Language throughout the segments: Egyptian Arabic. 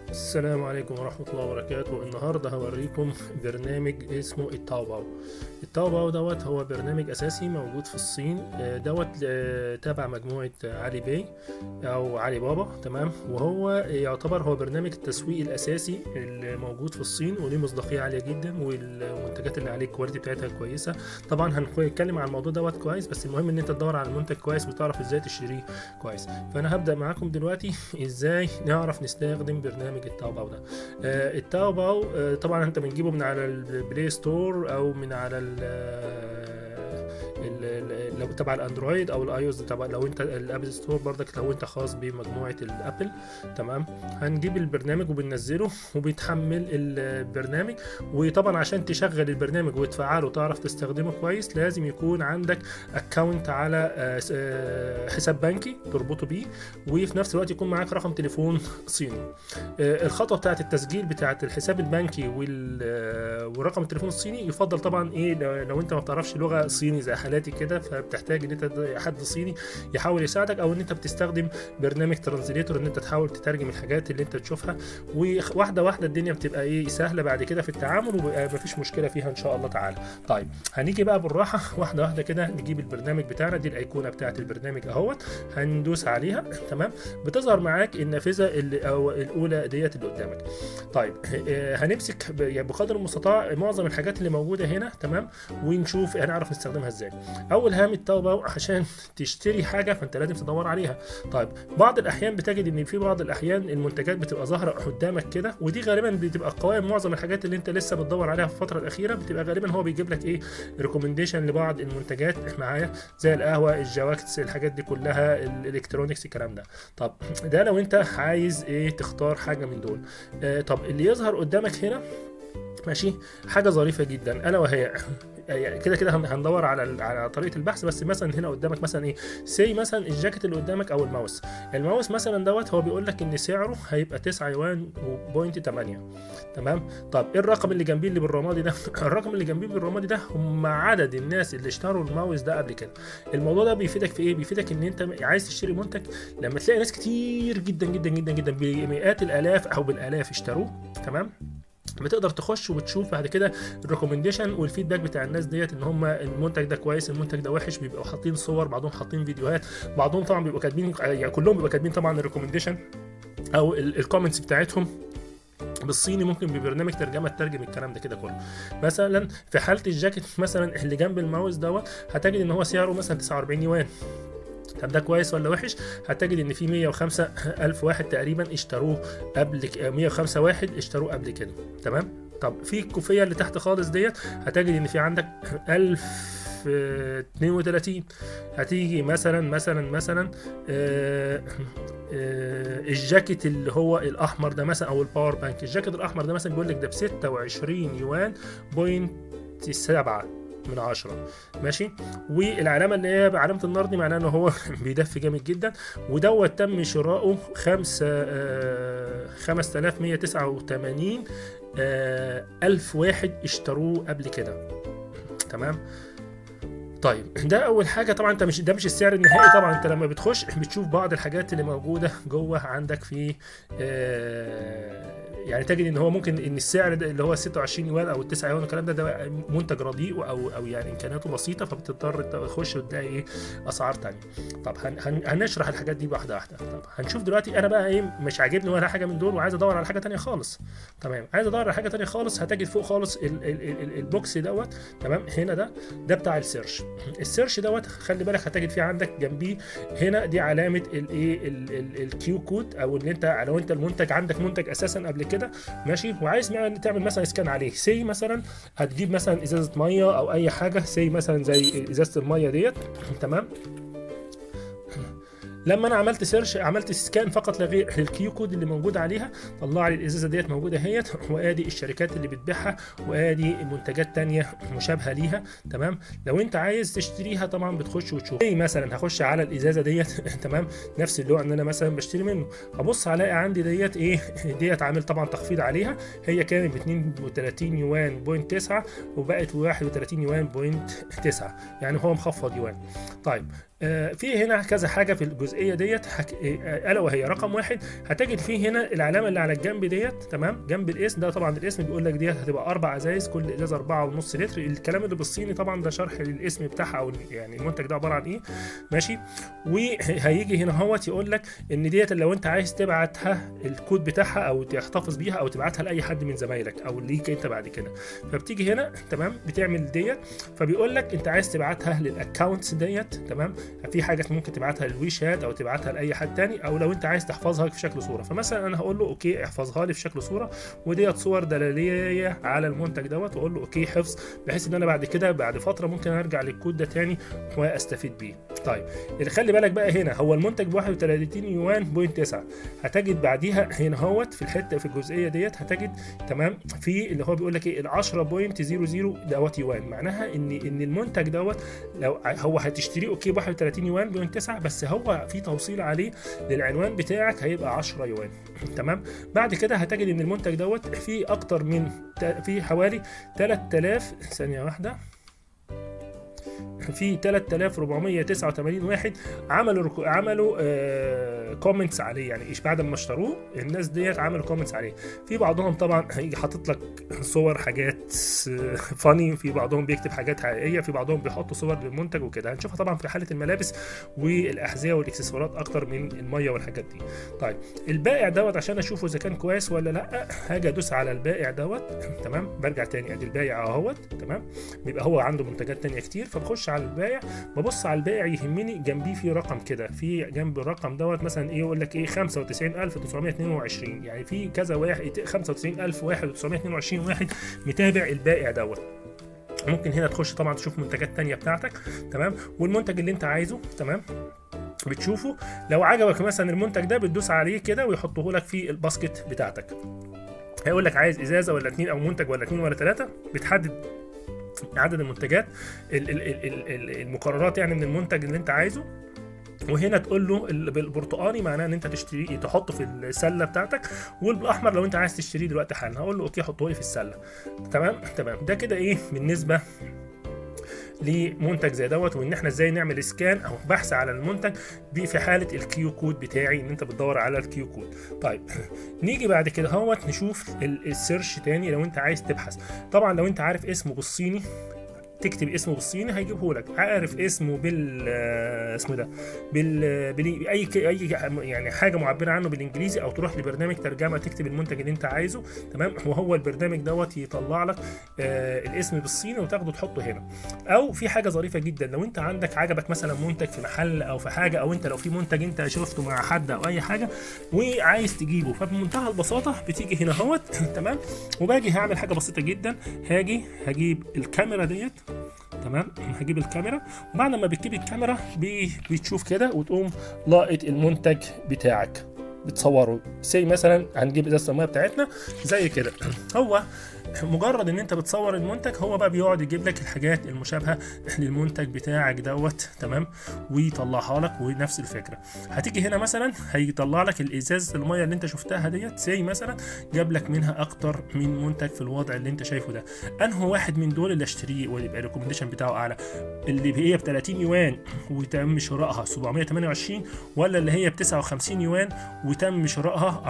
السلام عليكم ورحمة الله وبركاته النهاردة هوريكم برنامج اسمه التاوباو التاوباو دوت هو برنامج أساسي موجود في الصين آه، دوت آه، تابع مجموعة علي باي أو علي بابا تمام وهو يعتبر هو برنامج التسويق الأساسي اللي موجود في الصين وليه مصداقية عالية جدا والمنتجات اللي عليه الكواليتي بتاعتها كويسة طبعا هنتكلم عن الموضوع دوت كويس بس المهم ان انت تدور على المنتج كويس وتعرف ازاي تشتريه كويس فانا هبدأ معاكم دلوقتي ازاي نعرف نستخدم برنامج التاوباو ده آه، التاوباو آه، طبعا انت بنجيبه من على البلاي ستور او من على ال ال- ال- لو تبع الاندرويد او الاي او اس تبع لو انت الابل ستور برضك لو انت خاص بمجموعه الابل تمام هنجيب البرنامج وبننزله وبيتحمل البرنامج وطبعا عشان تشغل البرنامج وتفعله وتعرف تستخدمه كويس لازم يكون عندك اكونت على آه، س- آه، حساب بنكي تربطه بيه وفي نفس الوقت يكون معاك رقم تليفون صيني آه، الخطوه بتاعه التسجيل بتاعه الحساب البنكي وال- آه، ورقم التليفون الصيني يفضل طبعا ايه لو- لو انت ما بتعرفش لغه صيني زي حالاتي كده فبتحتاج ان انت حد صيني يحاول يساعدك او ان انت بتستخدم برنامج ترانزليتور ان انت تحاول تترجم الحاجات اللي انت تشوفها وواحده واحده الدنيا بتبقى ايه سهله بعد كده في التعامل ومفيش مشكله فيها ان شاء الله تعالى طيب هنيجي بقى بالراحه واحده واحده كده نجيب البرنامج بتاعنا دي الايقونه بتاعه البرنامج اهوت هندوس عليها تمام بتظهر معاك النافذه اللي او الاولى ديت اللي قدامك طيب آه، هنمسك ب- يعني بقدر المستطاع معظم الحاجات اللي موجوده هنا تمام ونشوف هنعرف نستخدمها ازاي اول هام التوبه عشان تشتري حاجه فانت لازم تدور عليها طيب بعض الاحيان بتجد ان في بعض الاحيان المنتجات بتبقى ظاهره قدامك كده ودي غالبا بتبقى قوائم معظم الحاجات اللي انت لسه بتدور عليها في الفتره الاخيره بتبقى غالبا هو بيجيب لك ايه ريكومنديشن لبعض المنتجات معايا زي القهوه الجواكس الحاجات دي كلها الالكترونيكس الكلام ده طب ده لو انت عايز ايه تختار حاجه من دول آه طب اللي يظهر قدامك هنا ماشي حاجه ظريفه جدا الا وهي يعني كده كده هن- هندور على ال- على طريقه البحث بس مثلا هنا قدامك مثلا ايه سي مثلا الجاكيت اللي قدامك او الماوس الماوس مثلا دوت هو بيقول لك ان سعره هيبقى 9 يوان وبوينت 8 تمام طب ايه الرقم اللي جنبيه اللي بالرمادي ده الرقم اللي جنبيه بالرمادي ده هم عدد الناس اللي اشتروا الماوس ده قبل كده الموضوع ده بيفيدك في ايه بيفيدك ان انت عايز تشتري منتج لما تلاقي ناس كتير جدا جدا جدا جدا بمئات الالاف او بالالاف اشتروه تمام بتقدر تخش وتشوف بعد كده الريكومنديشن والفيدباك بتاع الناس ديت ان هم المنتج ده كويس المنتج ده وحش بيبقوا حاطين صور بعضهم حاطين فيديوهات بعضهم طبعا بيبقوا كاتبين يعني كلهم بيبقوا كاتبين طبعا الريكومنديشن او الكومنتس بتاعتهم بالصيني ممكن ببرنامج ترجمه تترجم الكلام ده كده كله مثلا في حاله الجاكيت مثلا اللي جنب الماوس دوت هتجد ان هو سعره مثلا 49 يوان طب ده كويس ولا وحش هتجد ان في 105 الف واحد تقريبا اشتروه قبل ك- 105 واحد اشتروه قبل كده تمام طب في الكوفيه اللي تحت خالص ديت هتجد ان في عندك 1032 هتيجي مثلا مثلا مثلا آه آه الجاكيت اللي هو الاحمر ده مثلا او الباور بانك الجاكيت الاحمر ده مثلا بيقول لك ده ب 26 يوان بوينت 7 من عشرة ماشي والعلامه اللي هي علامه النار دي معناها ان هو بيدفي جامد جدا ودوت تم شراؤه خمسة آه 5189 آه ألف واحد اشتروه قبل كده تمام طيب ده اول حاجه طبعا انت مش ده مش السعر النهائي طبعا انت لما بتخش بتشوف بعض الحاجات اللي موجوده جوه عندك في آه يعني تجد ان هو ممكن ان السعر ده اللي هو 26 يوان او 9 يوان الكلام ده ده منتج رديء او او يعني امكانياته بسيطه فبتضطر تخش وتلاقي ايه اسعار تانية طب هن هن هنشرح الحاجات دي واحده واحده طب هنشوف دلوقتي انا بقى ايه مش عاجبني ولا حاجه من دول وعايز ادور على حاجه تانية خالص تمام عايز ادور على حاجه تانية خالص هتجد فوق خالص ال ال ال البوكس دوت تمام هنا ده ده بتاع السيرش السيرش دوت خلي بالك هتجد فيه عندك جنبيه هنا دي علامه الايه الكيو كود او ان انت لو انت المنتج عندك منتج اساسا قبل كده ماشي وعايز مع- تعمل مثلا سكان عليه سي مثلا هتجيب مثلا ازازه ميه او اي حاجه سي مثلا زي ازازه الميه ديت تمام لما انا عملت سيرش عملت سكان فقط لا غير الكيو كود اللي موجود عليها طلع لي الازازه ديت موجوده اهيت وادي الشركات اللي بتبيعها وادي منتجات تانية مشابهه ليها تمام لو انت عايز تشتريها طبعا بتخش وتشوف زي مثلا هخش على الازازه ديت تمام نفس اللي هو ان انا مثلا بشتري منه هبص هلاقي عندي ديت ايه ديت عامل طبعا تخفيض عليها هي كانت ب 32 يوان بوينت 9 وبقت 31 يوان بوينت 9 يعني هو مخفض يوان طيب آه، في هنا كذا حاجه في الجزئيه ديت حك... آه، الا وهي رقم واحد هتجد فيه هنا العلامه اللي على الجنب ديت تمام جنب الاسم ده طبعا الاسم بيقول لك ديت هتبقى اربع ازايز كل ازازه اربعة ونص لتر الكلام اللي بالصيني طبعا ده شرح للاسم بتاعها او يعني المنتج ده عباره عن ايه ماشي وهيجي هنا اهوت يقول لك ان ديت لو انت عايز تبعتها الكود بتاعها او تحتفظ بيها او تبعتها لاي حد من زمايلك او ليك انت بعد كده فبتيجي هنا تمام بتعمل ديت فبيقول لك انت عايز تبعتها للاكونتس ديت تمام في حاجه ممكن تبعتها للويشات او تبعتها لاي حد تاني او لو انت عايز تحفظها في شكل صوره فمثلا انا هقول له اوكي احفظها لي في شكل صوره وديت صور دلاليه على المنتج دوت واقول له اوكي حفظ بحيث ان انا بعد كده بعد فتره ممكن ارجع للكود ده تاني واستفيد بيه طيب اللي خلي بالك بقى هنا هو المنتج ب 31 يوان بوينت 9 هتجد بعديها هنا هوت في الحته في الجزئيه ديت هتجد تمام في اللي هو بيقول لك ايه ال 10.00 دوت يوان معناها ان ان المنتج دوت لو هو هتشتريه اوكي ب 31 يوان بوينت 9 بس هو في توصيل عليه للعنوان بتاعك هيبقى 10 يوان تمام بعد كده هتجد ان المنتج دوت فيه اكتر من في حوالي 3000 ثانيه واحده في 3489 واحد عملوا ركو... عملوا آه كومنتس عليه يعني ايش بعد ما اشتروه الناس ديت عملوا كومنتس عليه في بعضهم طبعا هيجي حاطط لك صور حاجات فاني في بعضهم بيكتب حاجات حقيقيه في بعضهم بيحطوا صور للمنتج وكده هنشوفها طبعا في حاله الملابس والاحذيه والاكسسوارات اكتر من الميه والحاجات دي طيب البائع دوت عشان اشوفه اذا كان كويس ولا لا هاجي ادوس على البائع دوت تمام برجع تاني ادي البائع اهوت تمام بيبقى هو عنده منتجات تانية كتير فبخش على البائع ببص على البائع يهمني جنبيه في رقم كده في جنب الرقم دوت مثلا ايه يقول لك ايه 95922 يعني في كذا واحد 95922 واحد متابع البائع دوت ممكن هنا تخش طبعا تشوف منتجات تانية بتاعتك تمام والمنتج اللي انت عايزه تمام بتشوفه لو عجبك مثلا المنتج ده بتدوس عليه كده ويحطه لك في الباسكت بتاعتك هيقول لك عايز ازازه ولا اتنين او منتج ولا اتنين ولا ثلاثه بتحدد عدد المنتجات المقررات يعني من المنتج اللي انت عايزه وهنا تقول له بالبرتقاني معناه ان انت تشتريه تحطه في السله بتاعتك والبالاحمر لو انت عايز تشتريه دلوقتي حالا هقول له اوكي حطه لي في السله تمام تمام ده كده ايه بالنسبه لمنتج زي دوت وان احنا ازاي نعمل سكان او بحث على المنتج في حاله الكيو كود بتاعي ان انت بتدور على الكيو كود طيب نيجي بعد كده اهوت نشوف السيرش تاني لو انت عايز تبحث طبعا لو انت عارف اسمه بالصيني تكتب اسمه بالصيني هيجيبه لك عارف اسمه بال اسمه ده بال, بال... اي اي يعني حاجه معبره عنه بالانجليزي او تروح لبرنامج ترجمه تكتب المنتج اللي انت عايزه تمام وهو البرنامج دوت يطلع لك آه الاسم بالصيني وتاخده تحطه هنا او في حاجه ظريفه جدا لو انت عندك عجبك مثلا منتج في محل او في حاجه او انت لو في منتج انت شفته مع حد او اي حاجه وعايز تجيبه فبمنتهى البساطه بتيجي هنا اهوت تمام وباجي هعمل حاجه بسيطه جدا هاجي هجيب الكاميرا ديت تمام هجيب الكاميرا وبعد ما بتجيب الكاميرا بتشوف كده وتقوم لاقط المنتج بتاعك بتصوره زي مثلا هنجيب ازازه الميه بتاعتنا زي كده هو مجرد ان انت بتصور المنتج هو بقى بيقعد يجيب لك الحاجات المشابهه للمنتج بتاعك دوت تمام ويطلعها لك ونفس الفكره هتيجي هنا مثلا هيطلع لك الازاز الميه اللي انت شفتها ديت زي مثلا جاب لك منها اكتر من منتج في الوضع اللي انت شايفه ده انه واحد من دول اللي اشتريه ويبقى الريكومنديشن بتاعه اعلى اللي هي ب 30 يوان وتم شرائها 728 ولا اللي هي ب 59 يوان وتم شرائها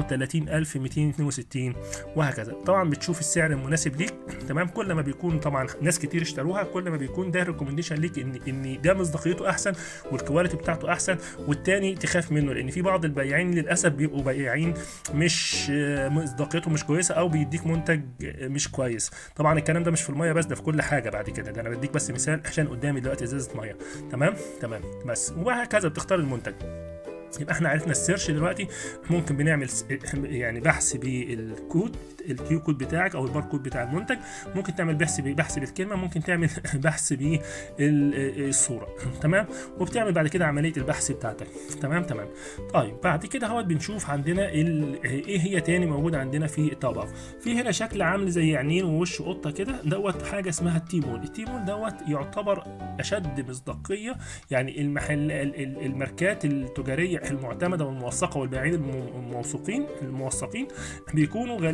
34262 وهكذا طبعا بتشوف السعر المناسب ليك تمام كل ما بيكون طبعا ناس كتير اشتروها كل ما بيكون ده ريكومنديشن ليك ان ان ده مصداقيته احسن والكواليتي بتاعته احسن والتاني تخاف منه لان في بعض البياعين للاسف بيبقوا بياعين مش مصداقيته مش كويسه او بيديك منتج مش كويس طبعا الكلام ده مش في الميه بس ده في كل حاجه بعد كده ده انا بديك بس مثال عشان قدامي دلوقتي ازازه ميه تمام تمام بس وهكذا بتختار المنتج يبقى احنا عرفنا السيرش دلوقتي ممكن بنعمل يعني بحث بالكود الكيو كود بتاعك او الباركود بتاع المنتج ممكن تعمل بحث بحث بالكلمه ممكن تعمل بحث بالصوره تمام وبتعمل بعد كده عمليه البحث بتاعتك تمام تمام طيب بعد كده اهوت بنشوف عندنا ايه هي تاني موجوده عندنا في الطابع في هنا شكل عامل زي عينين ووش قطه كده دوت حاجه اسمها التيمول التيمول دوت يعتبر اشد مصداقيه يعني المحل الماركات التجاريه المعتمده والموثقه والبياعين الموثوقين الموثقين بيكونوا غالبا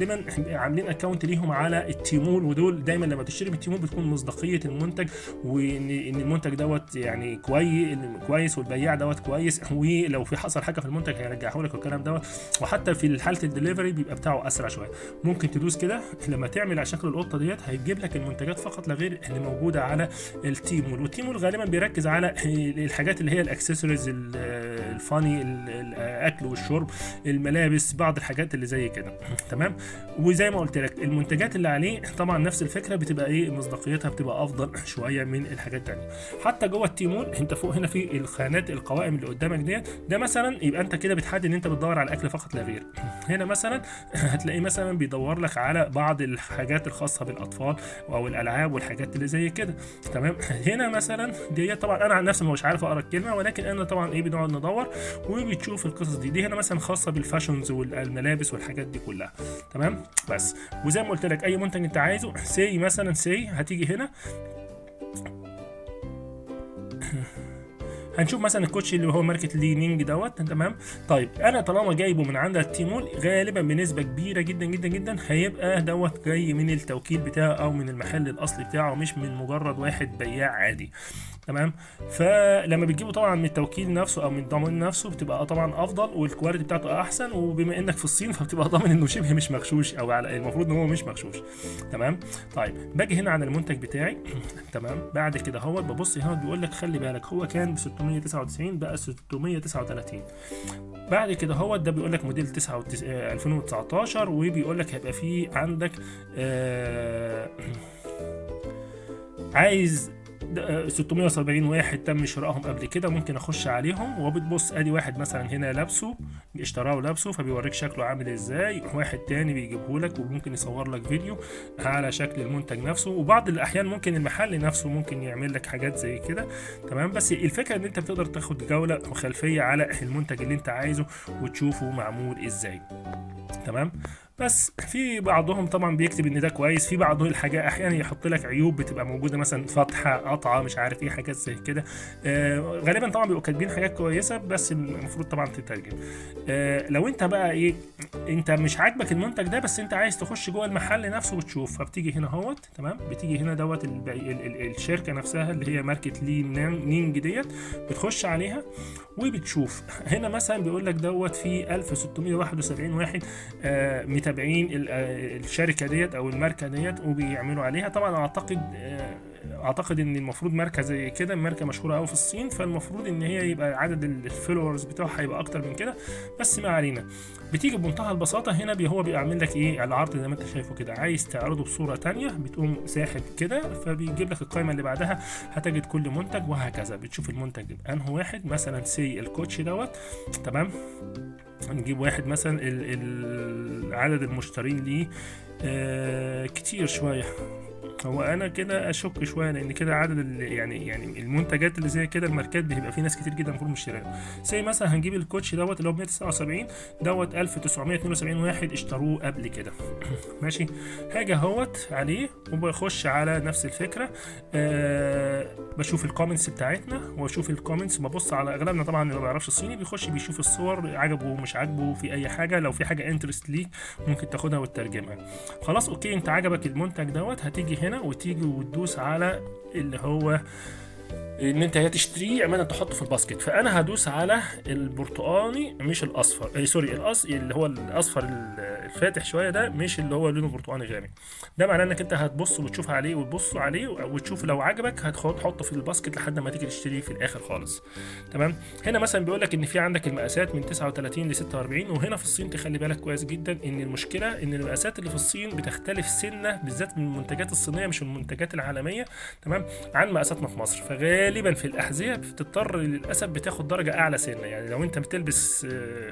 عاملين اكونت ليهم على التيمول ودول دايما لما تشتري بالتيمول بتكون مصداقيه المنتج وان ان المنتج دوت يعني كويس كويس والبياع دوت كويس ولو في حصل حاجه في المنتج هيرجعه لك والكلام دوت وحتى في حاله الدليفري بيبقى بتاعه اسرع شويه ممكن تدوس كده لما تعمل على شكل القطه ديت هيجيب لك المنتجات فقط لا غير اللي موجوده على التيمول والتيمول غالبا بيركز على الحاجات اللي هي الاكسسوارز الفاني الاكل والشرب الملابس بعض الحاجات اللي زي كده تمام وزي ما قلت لك المنتجات اللي عليه طبعا نفس الفكره بتبقى ايه مصداقيتها بتبقى افضل شويه من الحاجات التانية حتى جوه التيمول انت فوق هنا في الخانات القوائم اللي قدامك ديت ده مثلا يبقى انت كده بتحدد ان انت بتدور على اكل فقط لا غير هنا مثلا هتلاقيه مثلا بيدور لك على بعض الحاجات الخاصه بالاطفال او الالعاب والحاجات اللي زي كده تمام هنا مثلا ديت طبعا انا عن نفسي مش عارف اقرا الكلمه ولكن انا طبعا ايه بنقعد ندور وبتشوف القصص دي دي هنا مثلا خاصه بالفاشونز والملابس والحاجات دي كلها تمام بس وزي ما قلت لك اي منتج انت عايزه سي مثلا سي هتيجي هنا هنشوف مثلا الكوتشي اللي هو ماركه لينينج دوت تمام طيب انا طالما جايبه من عند التيمول غالبا بنسبه كبيره جدا جدا جدا هيبقى دوت جاي من التوكيل بتاعه او من المحل الاصلي بتاعه مش من مجرد واحد بياع عادي تمام فلما بتجيبه طبعا من التوكيل نفسه او من الضمان نفسه بتبقى طبعا افضل والكواليتي بتاعته احسن وبما انك في الصين فبتبقى ضامن انه شبه مش مغشوش او على المفروض ان هو مش مغشوش تمام طيب باجي هنا على المنتج بتاعي تمام بعد كده هو ببص هنا بيقول لك خلي بالك هو كان ب 699 بقى 639 بعد كده هو ده بيقول لك موديل 9 2019 وبيقول لك هيبقى فيه عندك آه عايز 670 واحد تم شرائهم قبل كده ممكن اخش عليهم وبتبص ادي واحد مثلا هنا لابسه اشتراه ولابسه فبيوريك شكله عامل ازاي واحد تاني بيجيبه لك وممكن يصور لك فيديو على شكل المنتج نفسه وبعض الاحيان ممكن المحل نفسه ممكن يعمل لك حاجات زي كده تمام بس الفكره ان انت بتقدر تاخد جوله وخلفيه على المنتج اللي انت عايزه وتشوفه معمول ازاي تمام بس في بعضهم طبعا بيكتب ان ده كويس في بعض الحاجات احيانا يحط لك عيوب بتبقى موجوده مثلا فتحه قطعه مش عارف ايه حاجات زي كده آه غالبا طبعا بيبقوا كاتبين حاجات كويسه بس المفروض طبعا تترجم آه لو انت بقى ايه انت مش عاجبك المنتج ده بس انت عايز تخش جوه المحل نفسه وتشوف فبتيجي هنا اهوت تمام بتيجي هنا دوت ال ال ال الشركه نفسها اللي هي ماركه لي نينج ديت بتخش عليها وبتشوف هنا مثلا بيقول لك دوت في 1671 واحد آه متابعين الشركه ديت او الماركه ديت وبيعملوا عليها طبعا اعتقد اعتقد ان المفروض ماركه زي كده ماركه مشهوره قوي في الصين فالمفروض ان هي يبقى عدد الفولورز بتاعها هيبقى اكتر من كده بس ما علينا بتيجي بمنتهى البساطه هنا بي هو بيعمل لك ايه العرض زي ما انت شايفه كده عايز تعرضه بصوره تانية بتقوم ساحب كده فبيجيب لك القائمه اللي بعدها هتجد كل منتج وهكذا بتشوف المنتج انه واحد مثلا سي الكوتشي دوت تمام نجيب واحد مثلا ال ال عدد المشترين ليه آه كتير شويه هو انا كده اشك شويه لان كده عدد يعني يعني المنتجات اللي زي كده الماركات بيبقى في ناس كتير جدا المفروض مشتريها زي مثلا هنجيب الكوتش دوت اللي هو ب 179 دوت 1972 واحد اشتروه قبل كده ماشي هاجي اهوت عليه وبخش على نفس الفكره أه بشوف الكومنتس بتاعتنا واشوف الكومنتس ببص على اغلبنا طبعا اللي ما بيعرفش الصيني بيخش بيشوف الصور عجبه ومش عاجبه في اي حاجه لو في حاجه انترست ليك ممكن تاخدها وتترجمها خلاص اوكي انت عجبك المنتج دوت هتيجي هنا وتيجي وتدوس على اللي هو ان انت يا تشتريه يا اما تحطه في الباسكت فانا هدوس على البرتقاني مش الاصفر اي سوري الأص... اللي هو الاصفر الفاتح شويه ده مش اللي هو لونه برتقاني غامق ده معناه انك انت هتبص وتشوف عليه وتبص عليه وتشوف لو عجبك هتحطه في الباسكت لحد ما تيجي تشتريه في الاخر خالص تمام هنا مثلا بيقول لك ان في عندك المقاسات من 39 ل 46 وهنا في الصين تخلي بالك كويس جدا ان المشكله ان المقاسات اللي في الصين بتختلف سنه بالذات من المنتجات الصينيه مش من المنتجات العالميه تمام عن مقاساتنا في مصر فغالبا غالبا في الاحذيه بتضطر للاسف بتاخد درجه اعلى سنه يعني لو انت بتلبس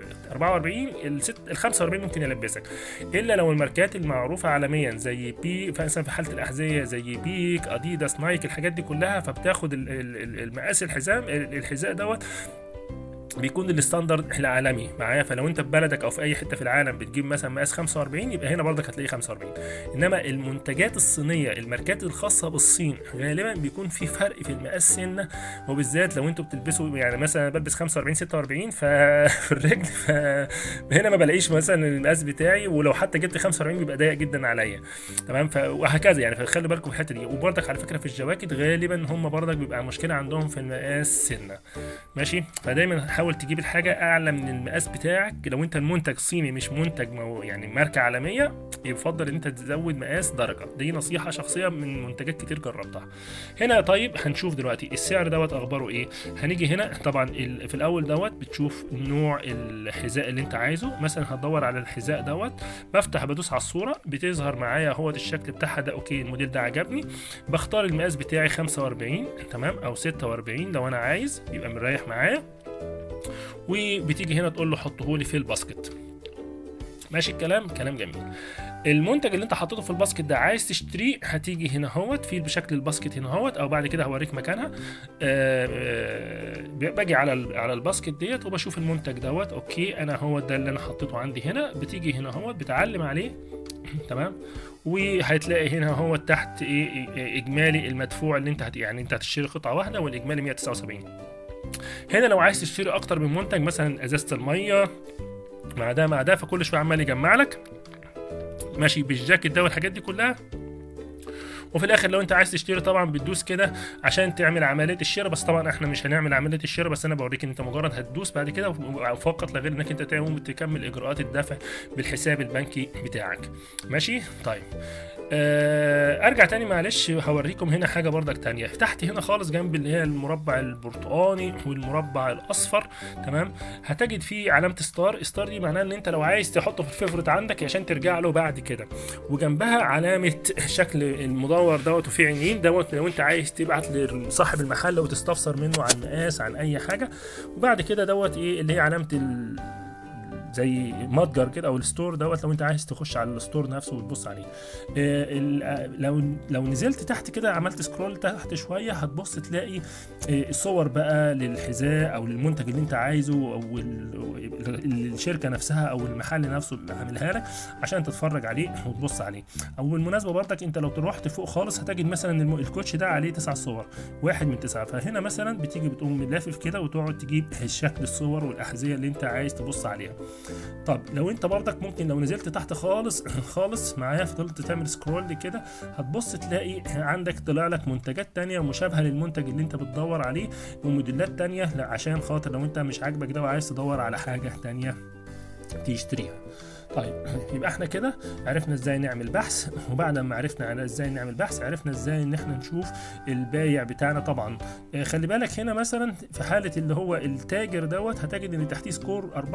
44 ال 45 ممكن يلبسك الا لو الماركات المعروفه عالميا زي بي مثلا في حاله الاحذيه زي بيك اديداس نايك الحاجات دي كلها فبتاخد المقاس الحزام الحذاء دوت بيكون الستاندرد العالمي معايا فلو انت في بلدك او في اي حته في العالم بتجيب مثلا مقاس 45 يبقى هنا برضك هتلاقيه 45 انما المنتجات الصينيه الماركات الخاصه بالصين غالبا بيكون في فرق في المقاس سنه وبالذات لو انتوا بتلبسوا يعني مثلا انا بلبس 45 46 ففي الرجل فهنا ما بلاقيش مثلا المقاس بتاعي ولو حتى جبت 45 بيبقى ضيق جدا عليا تمام ف- وهكذا يعني فخلي بالكم في الحته دي وبرضك على فكره في الجواكت غالبا هم برضك بيبقى مشكله عندهم في المقاس سنه ماشي فدايما حاول تجيب الحاجه اعلى من المقاس بتاعك لو انت المنتج صيني مش منتج مو يعني ماركه عالميه يفضل ان انت تزود مقاس درجه دي نصيحه شخصيه من منتجات كتير جربتها هنا طيب هنشوف دلوقتي السعر دوت اخباره ايه هنيجي هنا طبعا ال- في الاول دوت بتشوف نوع الحذاء اللي انت عايزه مثلا هتدور على الحذاء دوت بفتح بدوس على الصوره بتظهر معايا هو الشكل بتاعها ده اوكي الموديل ده عجبني بختار المقاس بتاعي 45 تمام او 46 لو انا عايز يبقى مريح معايا وبتيجي هنا تقول له حطه لي في الباسكت ماشي الكلام كلام جميل المنتج اللي انت حطيته في الباسكت ده عايز تشتريه هتيجي هنا اهوت في بشكل الباسكت هنا اهوت او بعد كده هوريك مكانها آه، آه، باجي على ال- على الباسكت ديت وبشوف المنتج دوت اوكي انا هو ده اللي انا حطيته عندي هنا بتيجي هنا اهوت بتعلم عليه تمام وهتلاقي هنا هو تحت ايه إيه- اجمالي المدفوع اللي انت هت يعني انت هتشتري قطعه واحده والاجمالي 179 هنا لو عايز تشتري اكتر من منتج مثلا ازازه الميه مع ده مع ده فكل شويه عمال يجمع لك ماشي بالجاكيت ده والحاجات دي كلها وفي الاخر لو انت عايز تشتري طبعا بتدوس كده عشان تعمل عمليه الشراء بس طبعا احنا مش هنعمل عمليه الشراء بس انا بوريك ان انت مجرد هتدوس بعد كده فقط لا غير انك انت تقوم تكمل اجراءات الدفع بالحساب البنكي بتاعك ماشي طيب آه، ارجع تاني معلش هوريكم هنا حاجه برضك تانية تحت هنا خالص جنب اللي هي المربع البرتقاني والمربع الاصفر تمام هتجد فيه علامه ستار ستار دي معناها ان انت لو عايز تحطه في الفيفورت عندك عشان ترجع له بعد كده وجنبها علامه شكل المدور دوت وفيه عينين دوت لو انت عايز تبعت لصاحب المحل وتستفسر منه عن مقاس عن اي حاجه وبعد كده دوت ايه اللي هي علامه ال زي متجر كده او الستور دوت لو انت عايز تخش على الستور نفسه وتبص عليه آه، ال- آه، لو لو نزلت تحت كده عملت سكرول تحت شويه هتبص تلاقي آه، الصور بقى للحذاء او للمنتج اللي انت عايزه او ال- ال- الشركه نفسها او المحل نفسه اللي عاملها لك عشان تتفرج عليه وتبص عليه او بالمناسبه برضك انت لو رحت فوق خالص هتجد مثلا الم- الكوتش ده عليه تسع صور واحد من تسعه فهنا مثلا بتيجي بتقوم لافف كده وتقعد تجيب شكل الصور والاحذيه اللي انت عايز تبص عليها طب لو انت برضك ممكن لو نزلت تحت خالص خالص معايا فضلت تعمل سكرول كده هتبص تلاقي عندك طلع لك منتجات تانية مشابهة للمنتج اللي انت بتدور عليه وموديلات تانية لا عشان خاطر لو انت مش عاجبك ده وعايز تدور على حاجة تانية تشتريها طيب يبقى احنا كده عرفنا ازاي نعمل بحث وبعد ما عرفنا على ازاي نعمل بحث عرفنا ازاي ان احنا نشوف البايع بتاعنا طبعا اه خلي بالك هنا مثلا في حاله اللي هو التاجر دوت هتجد ان تحتيه سكور 4.8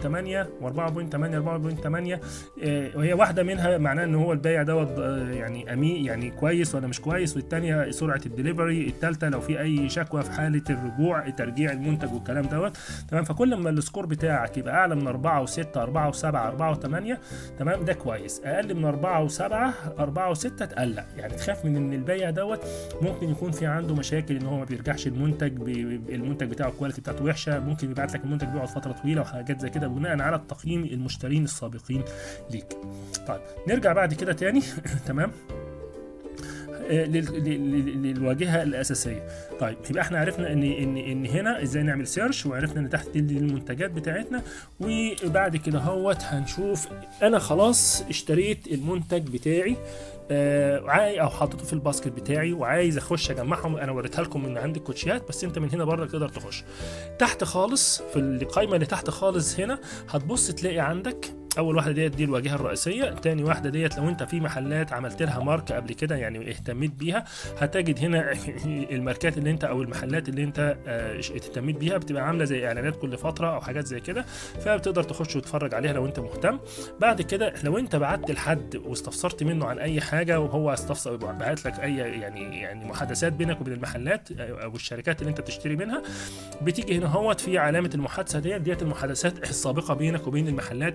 و4.8 4.8 اه وهي واحده منها معناه ان هو البايع دوت اه يعني امين يعني كويس ولا مش كويس والثانيه سرعه الدليفري الثالثه لو في اي شكوى في حاله الرجوع ترجيع المنتج والكلام دوت تمام فكل ما السكور بتاعك يبقى اعلى من 4 و6 4 و7 4 و8 تمام ده كويس اقل من 4 و7 4 و6 تقلق يعني تخاف من ان البايع دوت ممكن يكون في عنده مشاكل ان هو ما بيرجعش المنتج بي- المنتج بتاعه الكواليتي بتاعته وحشه ممكن يبعت لك المنتج بيقعد فتره طويله وحاجات زي كده بناء على التقييم المشترين السابقين ليك طيب نرجع بعد كده تاني تمام آه، لل- لل- للواجهه الاساسيه طيب يبقى احنا عرفنا ان ان ان هنا ازاي نعمل سيرش وعرفنا ان تحت دي المنتجات بتاعتنا وبعد كده هوت هنشوف انا خلاص اشتريت المنتج بتاعي آه عاي- او حاطته في الباسكت بتاعي وعايز اخش اجمعهم انا وريتها لكم من عندي الكوتشيات بس انت من هنا برضك تقدر تخش تحت خالص في القائمه اللي تحت خالص هنا هتبص تلاقي عندك اول واحده ديت دي الواجهه الرئيسيه تاني واحده ديت لو انت في محلات عملت لها مارك قبل كده يعني اهتميت بيها هتجد هنا الماركات اللي انت او المحلات اللي انت آه، اهتميت بيها بتبقى عامله زي اعلانات كل فتره او حاجات زي كده فبتقدر تخش وتتفرج عليها لو انت مهتم بعد كده لو انت بعت لحد واستفسرت منه عن اي حاجه وهو استفسر بعت لك اي يعني يعني محادثات بينك وبين المحلات او الشركات اللي انت بتشتري منها بتيجي هنا هوت في علامه المحادثه ديت ديت المحادثات السابقه بينك وبين المحلات التجاريه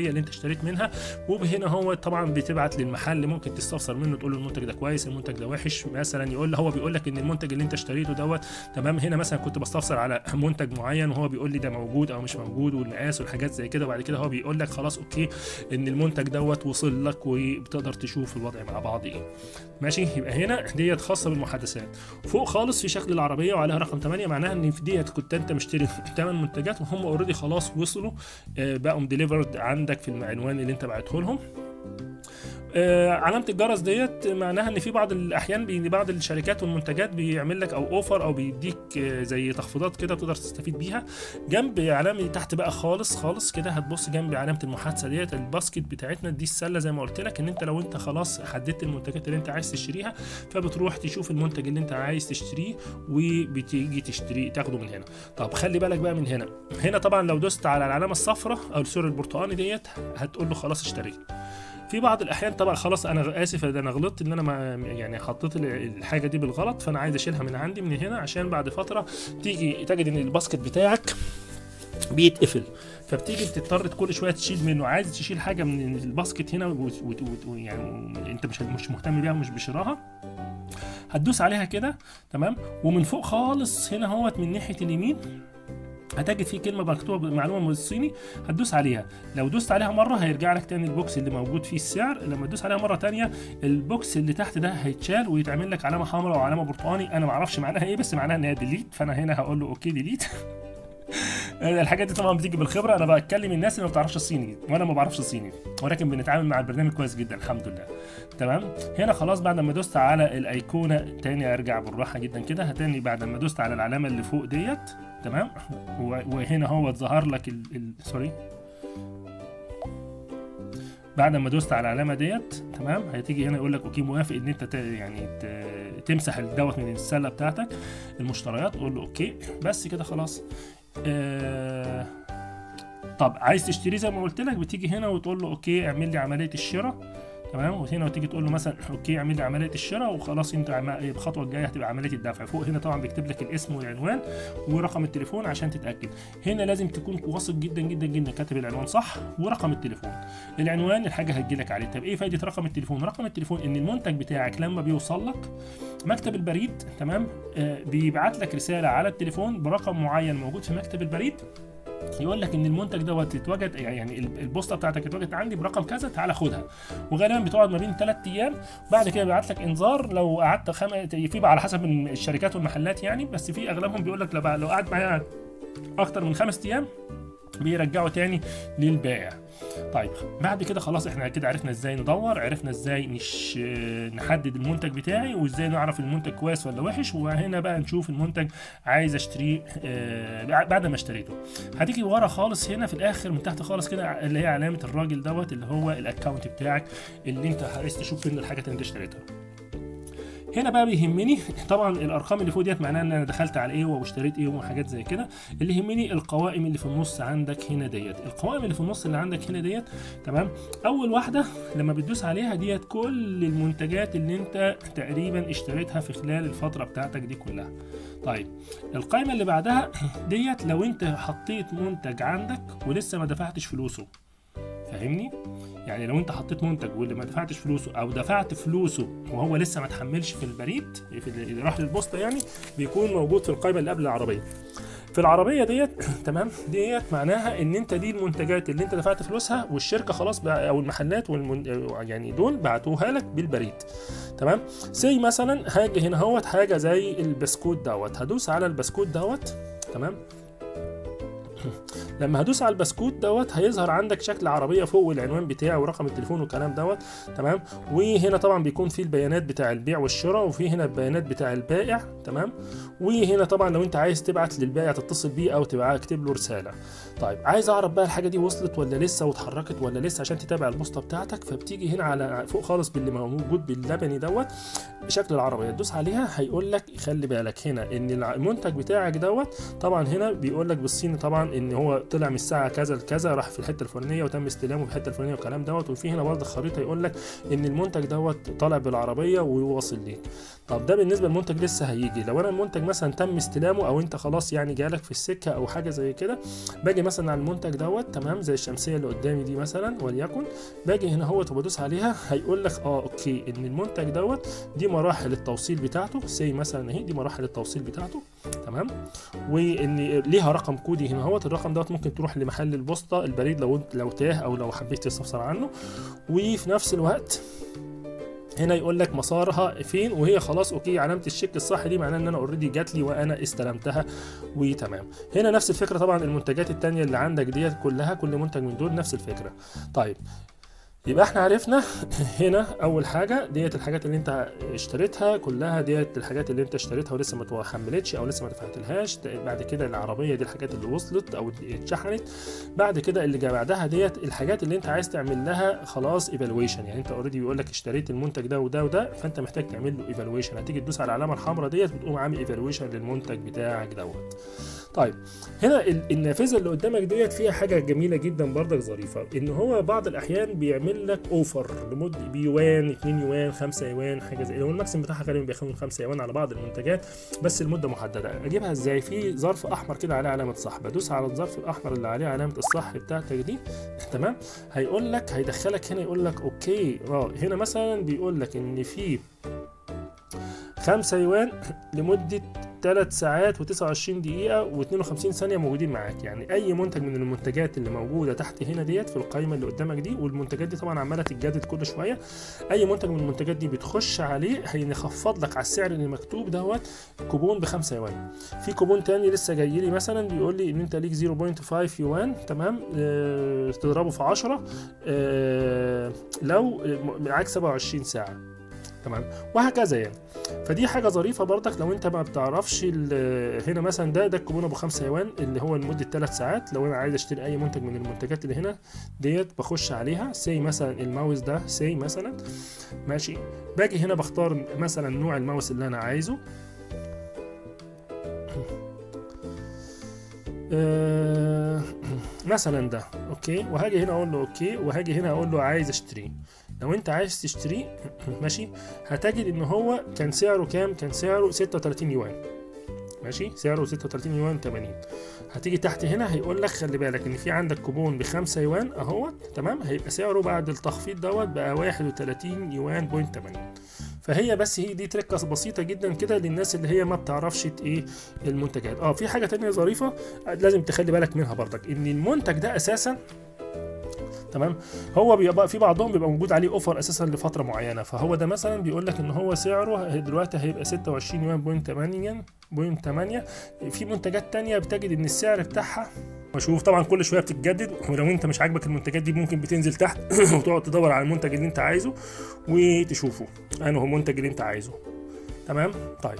العربيه اللي انت اشتريت منها وهنا هو طبعا بتبعت للمحل ممكن تستفسر منه تقول له المنتج ده كويس المنتج ده وحش مثلا يقول هو بيقول لك ان المنتج اللي انت اشتريته دوت تمام هنا مثلا كنت بستفسر على منتج معين وهو بيقول لي ده موجود او مش موجود والمقاس والحاجات زي كده وبعد كده هو بيقول لك خلاص اوكي ان المنتج دوت وصل لك وبتقدر تشوف الوضع مع بعض ايه ماشي يبقى هنا ديت خاصه بالمحادثات فوق خالص في شكل العربيه وعليها رقم 8 معناها ان في ديت كنت انت مشتري 8 منتجات وهم اوريدي خلاص وصلوا آه، بقوا ديليفرد عندك في العنوان اللي انت بعته لهم آه، علامة الجرس ديت معناها ان في بعض الاحيان بي- بعض الشركات والمنتجات بيعمل لك او اوفر او بيديك آه، زي تخفيضات كده تقدر تستفيد بيها جنب علامة تحت بقى خالص خالص كده هتبص جنب علامة المحادثة ديت الباسكت بتاعتنا دي السلة زي ما قلت لك ان انت لو انت خلاص حددت المنتجات اللي انت عايز تشتريها فبتروح تشوف المنتج اللي انت عايز تشتريه وبتيجي تشتري تاخده من هنا طب خلي بالك بقى من هنا هنا طبعا لو دوست على العلامة الصفراء او سوري البرتقاني ديت هتقول له خلاص اشتريت في بعض الاحيان طبعا خلاص انا اسف ده انا غلطت ان انا ما يعني حطيت ال- الحاجه دي بالغلط فانا عايز اشيلها من عندي من هنا عشان بعد فتره تيجي تجد ان الباسكت بتاعك بيتقفل فبتيجي تضطر كل شويه تشيل منه عايز تشيل حاجه من الباسكت هنا وت- وت- وت- يعني انت مش مش مهتم بيها ومش بشراها هتدوس عليها كده تمام ومن فوق خالص هنا اهوت من ناحيه اليمين هتجد في كلمه مكتوبه معلومه بالصيني هتدوس عليها لو دوست عليها مره هيرجع لك تاني البوكس اللي موجود فيه السعر لما تدوس عليها مره تانية البوكس اللي تحت ده هيتشال ويتعمل لك علامه حمراء وعلامه برتقاني انا ما اعرفش معناها ايه بس معناها ان هي ديليت فانا هنا هقول له اوكي ديليت الحاجات دي طبعا بتيجي بالخبره انا بتكلم الناس اللي ما بتعرفش الصيني وانا ما بعرفش الصيني ولكن بنتعامل مع البرنامج كويس جدا الحمد لله تمام هنا خلاص بعد ما دوست على الايقونه تاني ارجع بالراحه جدا كده هتاني بعد ما دوست على العلامه اللي فوق ديت تمام و- وهنا هو ظهر لك ال... ال... سوري بعد ما دوست على العلامه ديت تمام هتيجي هنا يقول لك اوكي موافق ان انت ت... يعني ت... تمسح الدوت من السله بتاعتك المشتريات قول له اوكي بس كده خلاص آه... طب عايز تشتريه زي ما قلت لك بتيجي هنا وتقول له اوكي اعمل لي عمليه الشراء تمام وهنا وتيجي تقول له مثلا اوكي اعمل لي عمليه الشراء وخلاص انت عم- الخطوه الجايه هتبقى عمليه الدفع فوق هنا طبعا بيكتب لك الاسم والعنوان ورقم التليفون عشان تتاكد هنا لازم تكون واثق جدا جدا جدا كاتب العنوان صح ورقم التليفون العنوان الحاجه هتجيلك عليه طب ايه فايده رقم التليفون رقم التليفون ان المنتج بتاعك لما بيوصل لك مكتب البريد تمام آه بيبعت لك رساله على التليفون برقم معين موجود في مكتب البريد يقول لك ان المنتج دوت اتوجد يعني البوسطه بتاعتك اتوجدت عندي برقم كذا تعالى خدها وغالبا بتقعد ما بين ثلاث ايام بعد كده بيبعت لك انذار لو قعدت خم... في بقى على حسب الشركات والمحلات يعني بس في اغلبهم بيقول لك لو بقى- لو قعد معايا اكتر من خمس ايام بيرجعوا تاني للبائع طيب بعد كده خلاص احنا كده عرفنا ازاي ندور عرفنا ازاي نش... نحدد المنتج بتاعي وازاي نعرف المنتج كويس ولا وحش وهنا بقى نشوف المنتج عايز اشتريه آه، بعد ما اشتريته هتيجي ورا خالص هنا في الاخر من تحت خالص كده اللي هي علامه الراجل دوت اللي هو الاكونت بتاعك اللي انت عايز تشوف منه الحاجات اللي انت اشتريتها هنا بقى بيهمني طبعا الارقام اللي فوق ديت معناها ان انا دخلت على ايه واشتريت ايه وحاجات زي كده اللي يهمني القوائم اللي في النص عندك هنا ديت القوائم اللي في النص اللي عندك هنا ديت تمام اول واحده لما بتدوس عليها ديت كل المنتجات اللي انت تقريبا اشتريتها في خلال الفتره بتاعتك دي كلها طيب القائمه اللي بعدها ديت لو انت حطيت منتج عندك ولسه ما دفعتش فلوسه فاهمني يعني لو انت حطيت منتج واللي ما دفعتش فلوسه او دفعت فلوسه وهو لسه ما اتحملش في البريد في اللي راح للبوسطه يعني بيكون موجود في القائمه اللي قبل العربيه في العربيه ديت تمام ديت معناها ان انت دي المنتجات اللي انت دفعت فلوسها والشركه خلاص بقى او المحلات والمن... يعني دول بعتوها لك بالبريد تمام زي مثلا هاجي هنا اهوت حاجه زي البسكوت دوت هدوس على البسكوت دوت تمام لما هدوس على البسكوت دوت هيظهر عندك شكل عربيه فوق والعنوان بتاعه ورقم التليفون والكلام دوت تمام وهنا طبعا بيكون في البيانات بتاع البيع والشراء وفي هنا البيانات بتاع البائع تمام وهنا طبعا لو انت عايز تبعت للبائع تتصل بيه او تبقى تكتب له رساله طيب عايز اعرف بقى الحاجه دي وصلت ولا لسه واتحركت ولا لسه عشان تتابع البوسطه بتاعتك فبتيجي هنا على فوق خالص باللي موجود باللبني دوت بشكل العربيه تدوس عليها هيقول لك خلي بالك هنا ان المنتج بتاعك دوت طبعا هنا بيقول لك بالصيني طبعا طبعا ان هو طلع من الساعه كذا لكذا راح في الحته الفلانيه وتم استلامه في الحته الفلانيه والكلام دوت وفي هنا برضه خريطه يقول لك ان المنتج دوت طالع بالعربيه ويوصل ليك طب ده بالنسبه للمنتج لسه هيجي لو انا المنتج مثلا تم استلامه او انت خلاص يعني جالك في السكه او حاجه زي كده باجي مثلا على المنتج دوت تمام زي الشمسيه اللي قدامي دي مثلا وليكن باجي هنا هو وبدوس عليها هيقول لك اه اوكي ان المنتج دوت دي مراحل التوصيل بتاعته سي مثلا اهي دي مراحل التوصيل بتاعته تمام وان ليها رقم كودي هنا اهوت الرقم دوت ممكن تروح لمحل البوسطه البريد لو لو تاه او لو حبيت تستفسر عنه وفي نفس الوقت هنا يقول لك مسارها فين وهي خلاص اوكي علامه الشيك الصح دي معناه ان انا اوريدي جات لي وانا استلمتها وتمام هنا نفس الفكره طبعا المنتجات التانية اللي عندك ديت كلها كل منتج من دول نفس الفكره طيب يبقى احنا عرفنا هنا اول حاجه ديت الحاجات اللي انت اشتريتها كلها ديت الحاجات اللي انت اشتريتها ولسه ما حملتش او لسه ما دفعتلهاش بعد كده العربيه دي الحاجات اللي وصلت او اتشحنت بعد كده اللي جا بعدها ديت الحاجات اللي انت عايز تعمل لها خلاص ايفالويشن يعني انت اوريدي بيقول لك اشتريت المنتج ده وده وده فانت محتاج تعمل له ايفالويشن هتيجي تدوس على العلامه الحمراء ديت بتقوم عامل ايفالويشن للمنتج بتاعك دوت طيب هنا النافذه اللي قدامك ديت فيها حاجه جميله جدا برضك ظريفه ان هو بعض الاحيان بيعمل لك اوفر لمده بيوان 2 يوان 5 يوان حاجه زي هو الماكسيم بتاعها غالبا بياخد 5 يوان على بعض المنتجات بس المده محدده اجيبها ازاي في ظرف احمر كده عليه علامه صح بدوس على الظرف الاحمر اللي عليه علامه الصح بتاعتك دي تمام هيقول لك هيدخلك هنا يقول لك اوكي اه هنا مثلا بيقول لك ان في 5 يوان لمده 3 ساعات و29 دقيقة و52 ثانية موجودين معاك يعني أي منتج من المنتجات اللي موجودة تحت هنا ديت في القائمة اللي قدامك دي والمنتجات دي طبعا عمالة تتجدد كل شوية أي منتج من المنتجات دي بتخش عليه هيخفض لك على السعر اللي مكتوب دوت كوبون بخمسة يوان في كوبون تاني لسه جاي لي مثلا بيقول لي إن أنت ليك 0.5 يوان تمام آه تضربه في 10 آه لو معاك 27 ساعة تمام وهكذا يعني فدي حاجه ظريفه برضك لو انت ما بتعرفش هنا مثلا ده ده الكوبون ابو 5 يوان اللي هو لمده 3 ساعات لو انا عايز اشتري اي منتج من المنتجات اللي هنا ديت بخش عليها سي مثلا الماوس ده سي مثلا ماشي باجي هنا بختار مثلا نوع الماوس اللي انا عايزه أه مثلا ده اوكي وهاجي هنا اقول له اوكي وهاجي هنا اقول له عايز اشتريه لو انت عايز تشتريه ماشي هتجد ان هو كان سعره كام كان سعره 36 يوان ماشي سعره 36 يوان 80 هتيجي تحت هنا هيقول لك خلي بالك ان في عندك كوبون ب 5 يوان اهوت تمام هيبقى سعره بعد التخفيض دوت بقى 31 يوان بوينت 80 فهي بس هي دي تركه بسيطه جدا كده للناس اللي هي ما بتعرفش ايه المنتجات اه في حاجه تانية ظريفه لازم تخلي بالك منها برضك ان المنتج ده اساسا تمام هو بيبقى في بعضهم بيبقى موجود عليه اوفر اساسا لفتره معينه فهو ده مثلا بيقول لك ان هو سعره دلوقتي هيبقى 26 يوان بوينت 8 بوينت 8 في منتجات تانية بتجد ان السعر بتاعها وشوف طبعا كل شويه بتتجدد ولو انت مش عاجبك المنتجات دي ممكن بتنزل تحت وتقعد تدور على المنتج اللي انت عايزه وتشوفه انه هو المنتج اللي انت عايزه تمام طيب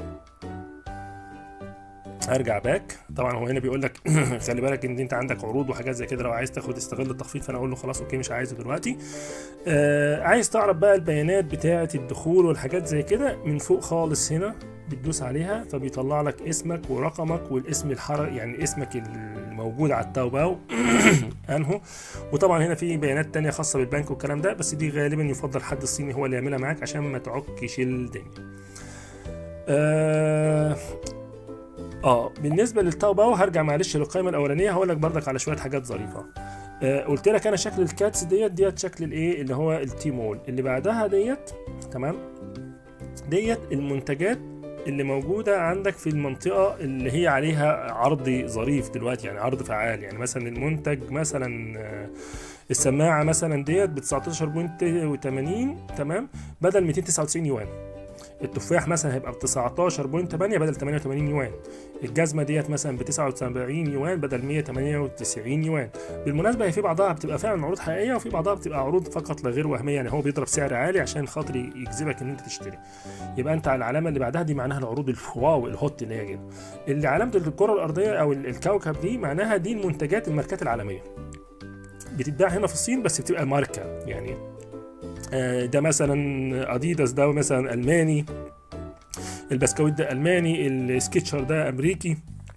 ارجع باك طبعا هو هنا بيقول لك خلي بالك ان انت عندك عروض وحاجات زي كده لو عايز تاخد استغل التخفيض فانا اقول له خلاص اوكي مش عايزه دلوقتي آه عايز تعرف بقى البيانات بتاعه الدخول والحاجات زي كده من فوق خالص هنا بتدوس عليها فبيطلع لك اسمك ورقمك والاسم الحرق يعني اسمك الموجود على التاوباو انهو وطبعا هنا في بيانات تانية خاصة بالبنك والكلام ده بس دي غالبا يفضل حد الصيني هو اللي يعملها معاك عشان ما تعكش الدنيا آه اه بالنسبه للتاو باو هرجع معلش للقائمه الاولانيه هقول لك بردك على شويه حاجات ظريفه آه قلت لك انا شكل الكاتس ديت ديت شكل الايه اللي هو التي مول اللي بعدها ديت تمام ديت المنتجات اللي موجودة عندك في المنطقة اللي هي عليها عرض ظريف دلوقتي يعني عرض فعال يعني مثلا المنتج مثلا آه السماعة مثلا ديت ب 19.80 تمام بدل 299 يوان التفاح مثلا هيبقى ب 19.8 بدل 88 يوان الجزمه ديت مثلا ب 79 يوان بدل 198 يوان بالمناسبه هي في بعضها بتبقى فعلا عروض حقيقيه وفي بعضها بتبقى عروض فقط لا غير وهميه يعني هو بيضرب سعر عالي عشان خاطر يجذبك ان انت تشتري يبقى انت على العلامه اللي بعدها دي معناها العروض الواو الهوت اللي هي كده اللي علامه الكره الارضيه او الكوكب دي معناها دي المنتجات الماركات العالميه بتتباع هنا في الصين بس بتبقى ماركه يعني ده مثلا اديداس ده مثلا الماني البسكويت ده الماني السكتشر ده امريكي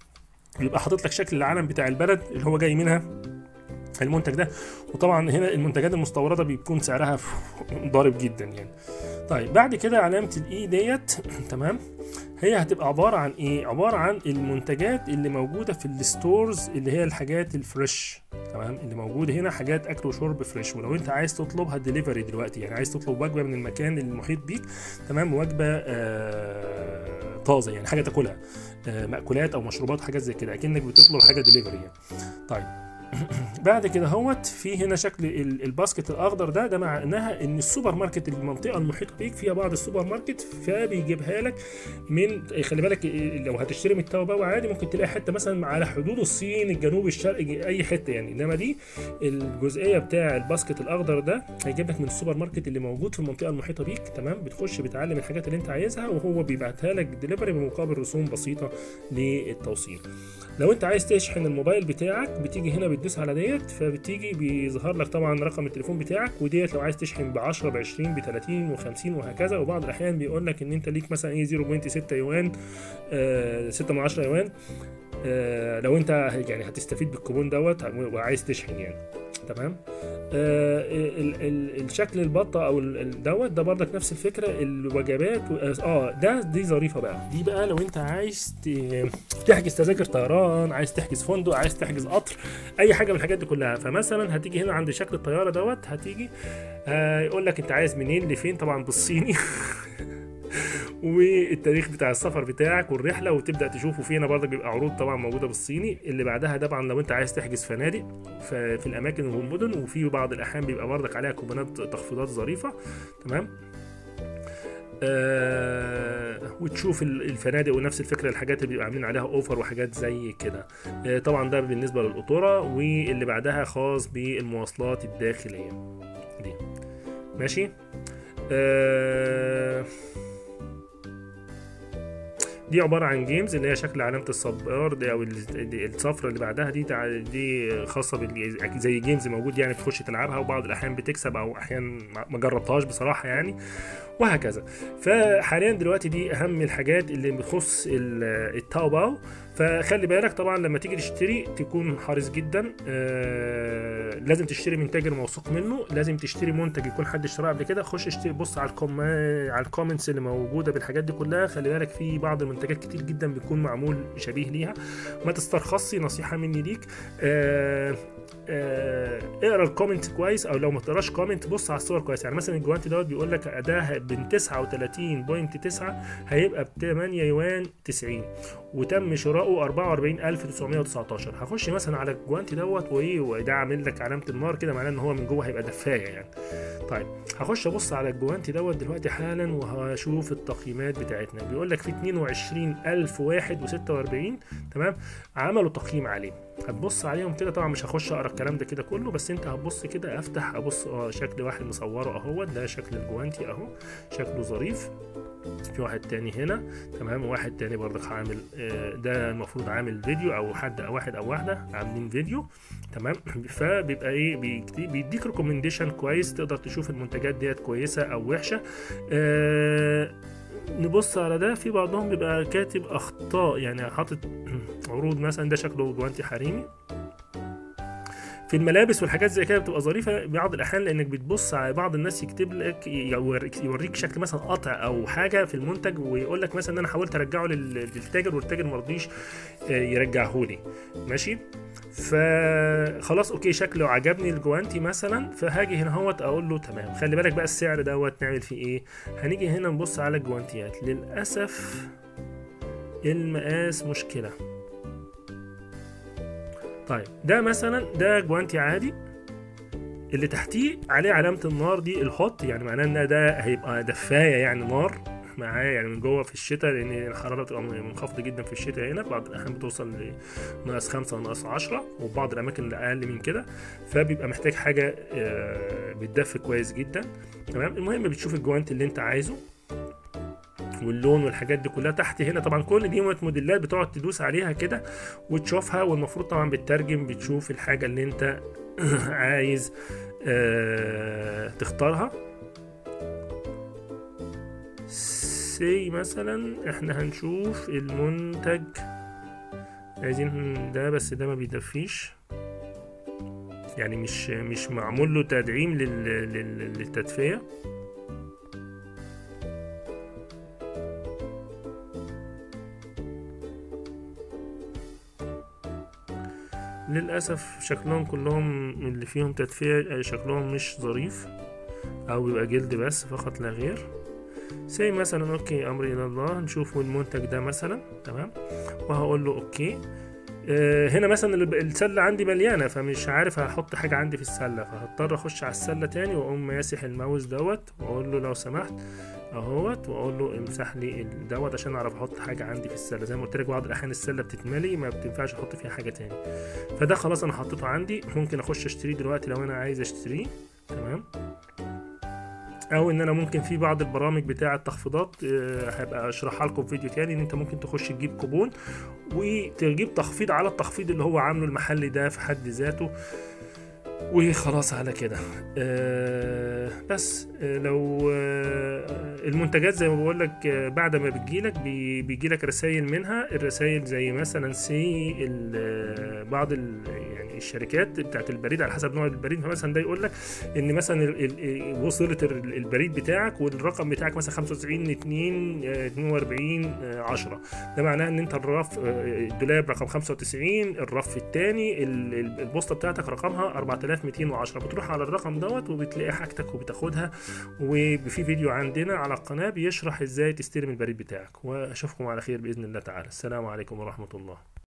بيبقى حاطط لك شكل العلم بتاع البلد اللي هو جاي منها المنتج ده وطبعا هنا المنتجات المستورده بيكون سعرها ضارب جدا يعني طيب بعد كده علامه الاي ديت تمام هي هتبقى عباره عن ايه عباره عن المنتجات اللي موجوده في الستورز اللي هي الحاجات الفريش تمام اللي موجوده هنا حاجات اكل وشرب فريش ولو انت عايز تطلبها ديليفري دلوقتي يعني عايز تطلب وجبه من المكان المحيط بيك تمام وجبه آه طازه يعني حاجه تاكلها آه مأكولات او مشروبات حاجات زي كده اكنك بتطلب حاجه ديليفري يعني طيب بعد كده هوت في هنا شكل الباسكت الاخضر ده ده معناها ان السوبر ماركت المنطقه المحيطه بيك فيها بعض السوبر ماركت فبيجيبها لك من خلي بالك لو هتشتري من التاو عادي ممكن تلاقي حته مثلا على حدود الصين الجنوب الشرقي اي حته يعني انما دي الجزئيه بتاع الباسكت الاخضر ده هيجيب لك من السوبر ماركت اللي موجود في المنطقه المحيطه بيك تمام بتخش بتعلم الحاجات اللي انت عايزها وهو بيبعتها لك ديليفري بمقابل رسوم بسيطه للتوصيل لو انت عايز تشحن الموبايل بتاعك بتيجي هنا بتدوس على ديت فبتيجي بيظهر لك طبعا رقم التليفون بتاعك وديت لو عايز تشحن ب 10 ب 20 ب 30 و50 وهكذا وبعض الاحيان بيقول لك ان انت ليك مثلا ايه 0.6 يوان آه 6 من 10 يوان آه لو انت يعني هتستفيد بالكوبون دوت وعايز تشحن يعني تمام آه ال ال الشكل البطه او دوت ده برضك نفس الفكره الوجبات اه ده دي ظريفه بقى دي بقى لو انت عايز تحجز تذاكر طيران عايز تحجز فندق عايز تحجز قطر اي حاجه من الحاجات دي كلها فمثلا هتيجي هنا عند شكل الطياره دوت هتيجي آه يقول لك انت عايز منين لفين طبعا بالصيني والتاريخ بتاع السفر بتاعك والرحله وتبدا تشوفه فينا برضه بيبقى عروض طبعا موجوده بالصيني اللي بعدها طبعا لو انت عايز تحجز فنادق في الاماكن والمدن وفي بعض الاحيان بيبقى برضك عليها كوبونات تخفيضات ظريفه تمام آه وتشوف الفنادق ونفس الفكره الحاجات اللي بيبقى عاملين عليها اوفر وحاجات زي كده آه طبعا ده بالنسبه للقطوره واللي بعدها خاص بالمواصلات الداخليه دي ماشي آه دي عباره عن جيمز اللي هي شكل علامه الصبار دي او الصفرة اللي بعدها دي دي خاصه بال زي جيمز موجود يعني تخش تلعبها وبعض الاحيان بتكسب او احيان ما جربتهاش بصراحه يعني وهكذا فحاليا دلوقتي دي اهم الحاجات اللي بتخص التاو باو فخلي بالك طبعا لما تيجي تشتري تكون حريص جدا آه لازم تشتري من تاجر موثوق منه لازم تشتري منتج يكون حد اشتراه قبل كده خش اشتري بص على الكوم على الكومنتس اللي موجوده بالحاجات دي كلها خلي بالك في بعض المنتجات كتير جدا بيكون معمول شبيه ليها ما تسترخصي نصيحه مني ليك آه آه اقرا الكومنت كويس او لو ما تقراش كومنت بص على الصور كويس يعني مثلا الجوانتي دوت بيقول لك اداه ب 39.9 هيبقى ب 8 يوان 90 وتم شراؤه 44919 هخش مثلا على الجوانتي دوت وايه وده عامل لك علامه النار كده معناه ان هو من جوه هيبقى دفايه يعني طيب هخش ابص على الجوانتي دوت دلوقتي حالا وهشوف التقييمات بتاعتنا بيقول لك في 22046 تمام عملوا تقييم عليه هتبص عليهم كده طبعا مش هخش اقرا الكلام ده كده كله بس انت هتبص كده افتح ابص اه شكل واحد مصوره اهو ده شكل الجوانتي اهو شكله ظريف في واحد تاني هنا تمام وواحد تاني برضك عامل آه ده المفروض عامل فيديو او حد او واحد او واحده عاملين فيديو تمام فبيبقى ايه بيديك ريكومنديشن كويس تقدر تشوف المنتجات ديت كويسه او وحشه آه نبص على ده في بعضهم بيبقى كاتب اخطاء يعني حاطط عروض مثلا ده شكله جوانتي حريمي في الملابس والحاجات زي كده بتبقى ظريفه بعض الاحيان لانك بتبص على بعض الناس يكتب لك يوريك شكل مثلا قطع او حاجه في المنتج ويقول لك مثلا ان انا حاولت ارجعه للتاجر والتاجر ما رضيش يرجعه لي ماشي فخلاص اوكي شكله عجبني الجوانتي مثلا فهاجي هنا اهوت اقول له تمام خلي بالك بقى السعر دوت نعمل فيه ايه هنيجي هنا نبص على الجوانتيات للاسف المقاس مشكله طيب ده مثلا ده جوانتي عادي اللي تحتيه عليه علامة النار دي الهوت يعني معناه ان ده هيبقى دفاية يعني نار معاه يعني من جوه في الشتاء لان الحراره بتبقى منخفضه جدا في الشتاء هنا بعض الاحيان بتوصل لناقص خمسة وناقص عشرة وبعض الاماكن اللي اقل من كده فبيبقى محتاج حاجه بتدفي كويس جدا تمام المهم بتشوف الجوانت اللي انت عايزه واللون والحاجات دي كلها تحت هنا طبعا كل دي موديلات بتقعد تدوس عليها كده وتشوفها والمفروض طبعا بتترجم بتشوف الحاجه اللي انت عايز اه تختارها سي مثلا احنا هنشوف المنتج عايزين ده بس ده ما بيدفيش يعني مش مش معمول له تدعيم لل... لل... للتدفئة للأسف شكلهم كلهم اللي فيهم تدفئة شكلهم مش ظريف أو بيبقى جلد بس فقط لا غير زي مثلا اوكي امري الى الله نشوف المنتج ده مثلا تمام وهقول له اوكي آه هنا مثلا السلة عندي مليانة فمش عارف هحط حاجة عندي في السلة فهضطر اخش على السلة تاني واقوم ماسح الماوس دوت واقول له لو سمحت اهوت واقول له امسح لي دوت عشان اعرف احط حاجه عندي في السله زي ما قلت لك بعض الاحيان السله بتتملي ما بتنفعش احط فيها حاجه تاني فده خلاص انا حطيته عندي ممكن اخش اشتريه دلوقتي لو انا عايز اشتريه تمام او ان انا ممكن في بعض البرامج بتاعه تخفيضات هبقى اشرحها لكم في فيديو تاني ان انت ممكن تخش تجيب كوبون وتجيب تخفيض على التخفيض اللي هو عامله المحل ده في حد ذاته وخلاص على كده أه بس أه لو أه المنتجات زي ما بقول لك بعد ما بتجيلك بي بيجيلك رسائل منها الرسائل زي مثلا سي بعض ال يعني الشركات بتاعت البريد على حسب نوع البريد فمثلا ده يقول لك ان مثلا ال ال وصلت البريد بتاعك والرقم بتاعك مثلا 95 2 42 10 ده معناه ان انت الرف الدولاب رقم 95 الرف الثاني البوسطه بتاعتك رقمها 4210 بتروح على الرقم دوت وبتلاقي حاجتك وبتاخدها وفي فيديو عندنا على القناه بيشرح ازاي تستلم البريد بتاعك واشوفكم على خير باذن الله تعالى السلام عليكم ورحمه الله